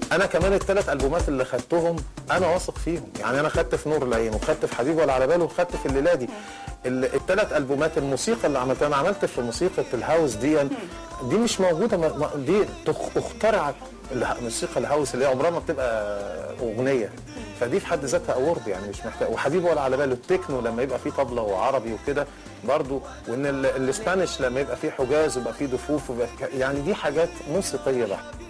انا كمان الثلاث البومات اللي خدتهم انا واثق فيهم يعني انا خدت في نور العين وخدت في حبيبي ولا على باله وخدت في الليله دي الثلاث البومات الموسيقى اللي عملتها انا عملت في موسيقى الهاوس دي دي مش موجوده ما- ما- دي تخ- اخترعت اله- موسيقى الهاوس اللي هي عمرها ما بتبقى اغنيه فدي في حد ذاتها اوورد يعني مش محتاج وحبيبي ولا على باله التكنو لما يبقى فيه طبله وعربي وكده برضو وان ال- الاسبانيش لما يبقى فيه حجاز ويبقى فيه دفوف ويبقى فيه- يعني دي حاجات موسيقيه بحته